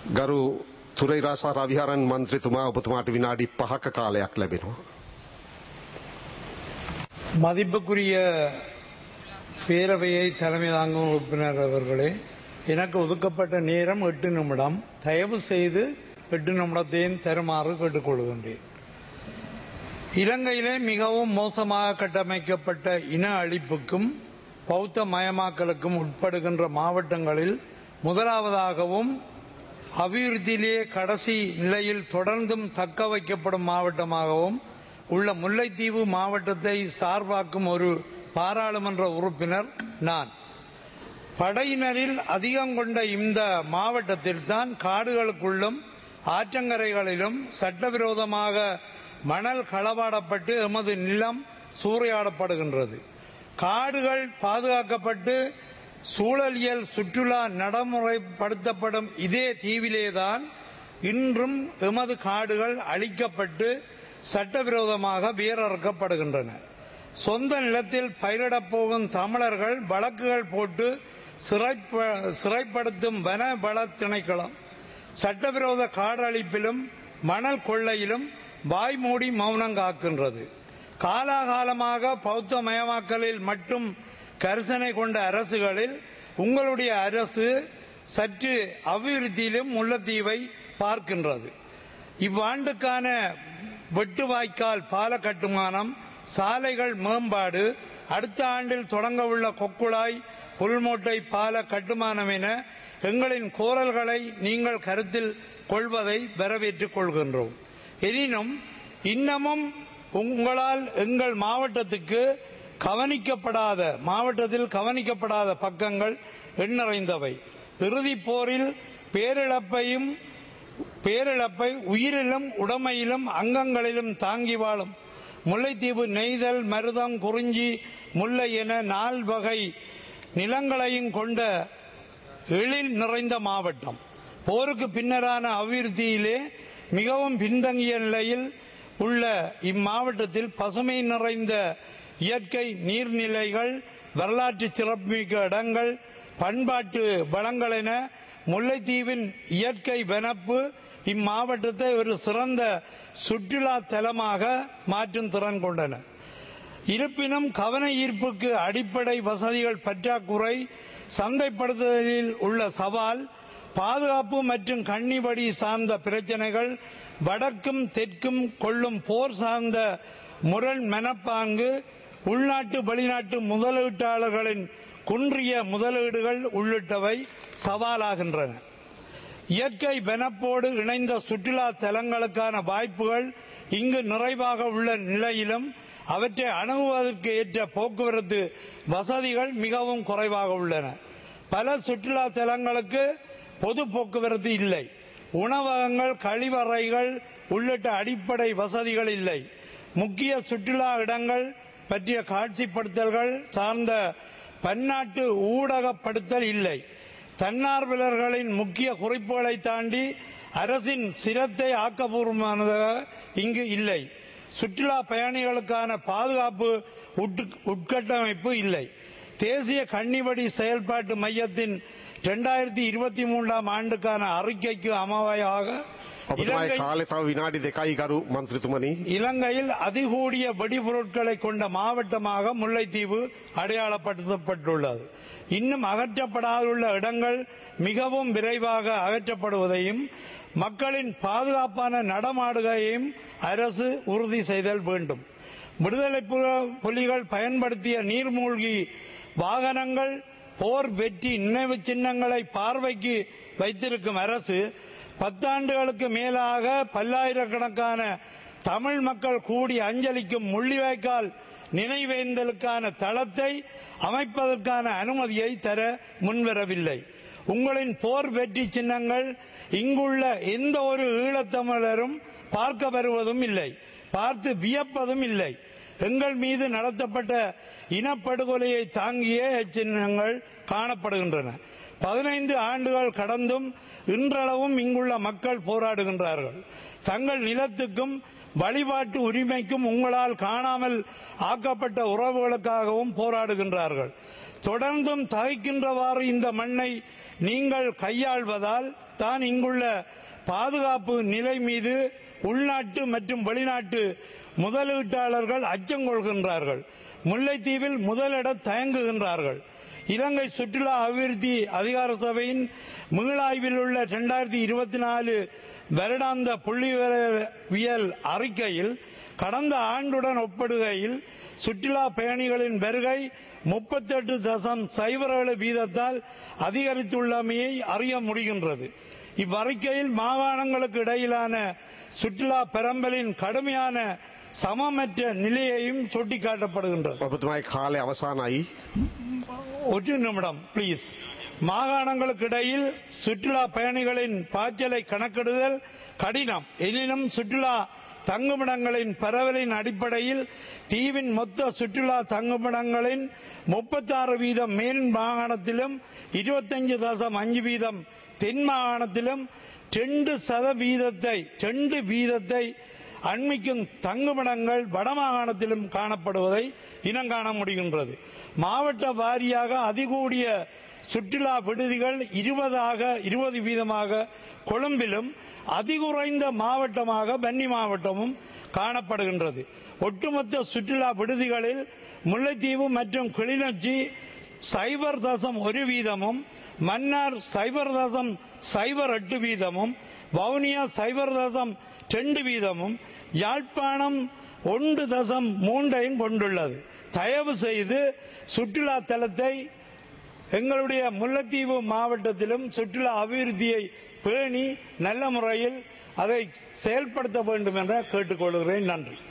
ගරු තුරයිරාසා රවිහරන් මන්ත්‍රතුමා ඔබතුමාට විනාඩි පහක කාලයක් ලැබෙනවා. மதிப்புக்குரிய பேரவையை தலைமை தாங்கும் உறுப்பினர் அவர்களே எனக்கு ஒதுக்கப்பட்ட நேரம் எட்டு நிமிடம் தயவு செய்து எட்டு நிமிடத்தையும் தருமாறு கேட்டுக்கொள்கின்றேன் இலங்கையிலே மிகவும் மோசமாக கட்டமைக்கப்பட்ட இன அழிப்புக்கும் பௌத்த மயமாக்கலுக்கும் உட்படுகின்ற மாவட்டங்களில் முதலாவதாகவும் அபிவிருத்தியிலே கடைசி நிலையில் தொடர்ந்தும் தக்க வைக்கப்படும் மாவட்டமாகவும் உள்ள முல்லைத்தீவு மாவட்டத்தை சார்பாக்கும் ஒரு பாராளுமன்ற உறுப்பினர் நான் படையினரில் அதிகம் கொண்ட இந்த மாவட்டத்தில்தான் காடுகளுக்குள்ளும் ஆற்றங்கரைகளிலும் சட்டவிரோதமாக மணல் களவாடப்பட்டு எமது நிலம் சூறையாடப்படுகின்றது காடுகள் பாதுகாக்கப்பட்டு சூழலியல் சுற்றுலா நடைமுறைப்படுத்தப்படும் இதே தீவிலேதான் இன்றும் எமது காடுகள் அழிக்கப்பட்டு சட்டவிரோதமாக வேரறுக்கப்படுகின்றன சொந்த நிலத்தில் பயிரிடப் போகும் தமிழர்கள் வழக்குகள் போட்டு சிறைப்ப- சிறைப்படுத்தும் வன வள திணைக்களம் சட்டவிரோத காடழிப்பிலும் மணல் கொள்ளையிலும் வாய்மூடி மௌனம் காக்கின்றது காலாகாலமாக பௌத்த மயமாக்கலில் மட்டும் கரிசனை கொண்ட அரசுகளில் உங்களுடைய அரசு சற்று அபிவிருத்தியிலும் முல்லைத்தீவை பார்க்கின்றது இவ்வாண்டுக்கான வெட்டு வாய்க்கால் பால கட்டுமானம் சாலைகள் மேம்பாடு அடுத்த ஆண்டில் தொடங்க உள்ள கொக்குழாய் புல்மோட்டை பால கட்டுமானம் என எங்களின் கோரல்களை நீங்கள் கருத்தில் கொள்வதை வரவேற்றுக் கொள்கின்றோம் எனினும் இன்னமும் உங்களால் எங்கள் மாவட்டத்துக்கு கவனிக்கப்படாத மாவட்டத்தில் கவனிக்கப்படாத பக்கங்கள் எண்ணறைந்தவை இறுதிப் போரில் பேரிழப்பையும் பேரிழப்பை உயிரிலும் உடமையிலும் அங்கங்களிலும் தாங்கி வாழும் முல்லைத்தீவு நெய்தல் மருதம் குறிஞ்சி முல்லை என நால் வகை நிலங்களையும் கொண்ட எழில் நிறைந்த மாவட்டம் போருக்கு பின்னரான அபிவிருத்தியிலே மிகவும் பின்தங்கிய நிலையில் உள்ள இம்மாவட்டத்தில் பசுமை நிறைந்த இயற்கை நீர்நிலைகள் வரலாற்று சிறப்புமிக்க இடங்கள் பண்பாட்டு வளங்கள் என முல்லைத்தீவின் இயற்கை வனப்பு இம்மாவட்டத்தை ஒரு சிறந்த சுற்றுலா தலமாக மாற்றும் திறன் கொண்டன இருப்பினும் கவன ஈர்ப்புக்கு அடிப்படை வசதிகள் பற்றாக்குறை சந்தைப்படுத்துதலில் உள்ள சவால் பாதுகாப்பு மற்றும் கண்ணிபடி சார்ந்த பிரச்சனைகள் வடக்கும் தெற்கும் கொள்ளும் போர் சார்ந்த முரண் மனப்பாங்கு உள்நாட்டு வெளிநாட்டு முதலீட்டாளர்களின் குன்றிய முதலீடுகள் உள்ளிட்டவை சவாலாகின்றன இயற்கை வனப்போடு இணைந்த சுற்றுலா தலங்களுக்கான வாய்ப்புகள் இங்கு நிறைவாக உள்ள நிலையிலும் அவற்றை அணுகுவதற்கு ஏற்ற போக்குவரத்து வசதிகள் மிகவும் குறைவாக உள்ளன பல சுற்றுலா தலங்களுக்கு பொது போக்குவரத்து இல்லை உணவகங்கள் கழிவறைகள் உள்ளிட்ட அடிப்படை வசதிகள் இல்லை முக்கிய சுற்றுலா இடங்கள் பற்றிய காட்சிப்படுத்தல்கள் சார்ந்த பன்னாட்டு ஊடகப்படுத்தல் இல்லை தன்னார்வலர்களின் முக்கிய குறிப்புகளை தாண்டி அரசின் சிரத்தை ஆக்கப்பூர்வமானதாக இங்கு இல்லை சுற்றுலா பயணிகளுக்கான பாதுகாப்பு உட்கு- உட்கட்டமைப்பு இல்லை தேசிய கன்னிவடி செயல்பாட்டு மையத்தின் இரண்டாயிரத்தி இருபத்தி மூன்றாம் ஆண்டுக்கான அறிக்கைக்கு அமைவாக ඔබතුමායි இலங்கை කාලෙ තව විනාඩි දෙකයි ගරු මන්ත්‍රතුමනි. இலங்கையில் அதிகூடிய வெடிபொருட்களை கொண்ட மாவட்டமாக முல்லைத்தீவு அடையாளப்படுத்தப்பட்டுள்ளது இன்னும் அகற்றப்படாதுள்ள இடங்கள் மிகவும் விரைவாக அகற்றப்படுவதையும் மக்களின் பாதுகாப்பான நடமாடுகையையும் அரசு உறுதி செய்தல் வேண்டும் விடுதலை பு- புலிகள் பயன்படுத்திய நீர்மூழ்கி வாகனங்கள் போர் வெற்றி நினைவு சின்னங்களை பார்வைக்கு வைத்திருக்கும் அரசு பத்தாண்டுகளுக்கு மேலாக பல்லாயிரக்கணக்கான தமிழ் மக்கள் கூடி அஞ்சலிக்கும் முள்ளிவாய்க்கால் நினைவேந்தலுக்கான தளத்தை அமைப்பதற்கான அனுமதியை தர முன்வரவில்லை உங்களின் போர் வெற்றி சின்னங்கள் இங்குள்ள எந்த ஒரு ஈழத்தமிழரும் பார்க்க வருவதும் இல்லை பார்த்து வியப்பதும் இல்லை எங்கள் மீது நடத்தப்பட்ட இனப்படுகொலையை தாங்கிய இச்சின்னங்கள் காணப்படுகின்றன பதினைந்து ஆண்டுகள் கடந்தும் இன்றளவும் இங்குள்ள மக்கள் போராடுகின்றார்கள் தங்கள் நிலத்துக்கும் வழிபாட்டு உரிமைக்கும் உங்களால் காணாமல் ஆக்கப்பட்ட உறவுகளுக்காகவும் போராடுகின்றார்கள் தொடர்ந்தும் தகைக்கின்றவாறு இந்த மண்ணை நீங்கள் கையாள்வதால் தான் இங்குள்ள பாதுகாப்பு நிலை மீது உள்நாட்டு மற்றும் வெளிநாட்டு முதலீட்டாளர்கள் அச்சம் கொள்கின்றார்கள் முல்லைத்தீவில் முதலிட தயங்குகின்றார்கள் இலங்கை சுற்றுலா அபிவிருத்தி அதிகார சபையின் மீளாய்வில் உள்ள இரண்டாயிரத்தி இருபத்தி நாலு வருடாந்த புள்ளிவியல் அறிக்கையில் கடந்த ஆண்டுடன் ஒப்பிடுகையில் சுற்றுலா பயணிகளின் வருகை முப்பத்தெட்டு தசம் சைபர் ஏழு வீதத்தால் அதிகரித்துள்ளமையை அறிய முடிகின்றது இவ்வறிக்கையில் மாகாணங்களுக்கு இடையிலான சுற்றுலா பெரம்பலின் கடுமையான சமமற்ற நிலையையும் சுட்டிக்காட்டப்படுகின்றது ඔබතුමයි කාලය අවසානයි ஒரு நிமிடம் ப்ளீஸ் மாகாணங்களுக்கு இடையில் சுற்றுலா பயணிகளின் பாய்ச்சலை கணக்கிடுதல் கடினம் எனினும் சுற்றுலா தங்குமிடங்களின் பரவலின் அடிப்படையில் தீவின் மொத்த சுற்றுலா தங்குமிடங்களின் முப்பத்தாறு வீதம் மேல் மாகாணத்திலும் இருபத்தஞ்சு தசம் அஞ்சு வீதம் தென் மாகாணத்திலும் ரெண்டு சதவீதத்தை ரெண்டு வீதத்தை அண்மிக்கும் தங்குமிடங்கள் வடமாகாணத்திலும் காணப்படுவதை இனங்காண முடிகின்றது மாவட்ட வாரியாக அதிகூடிய சுற்றுலா விடுதிகள் இருபதாக இருபது வீதமாக கொழும்பிலும் அதிகுறைந்த மாவட்டமாக பன்னி மாவட்டமும் காணப்படுகின்றது ஒட்டுமொத்த சுற்றுலா விடுதிகளில் முல்லைத்தீவு மற்றும் கிளிநொச்சி சைபர் தசம் ஒரு வீதமும் மன்னார் சைபர் தசம் சைபர் எட்டு வீதமும் வவுனியா சைபர் தசம் ரெண்டு வீதமும் யாழ்ப்பாணம் ஒன்று தசம் மூன்றையும் கொண்டுள்ளது தயவு செய்து சுற்றுலா தலத்தை எங்களுடைய முல்லைத்தீவு மாவட்டத்திலும் சுற்றுலா அபிவிருத்தியை பேணி நல்ல முறையில் அதை செயல்படுத்த வேண்டும் என கேட்டுக்கொள்கிறேன் நன்றி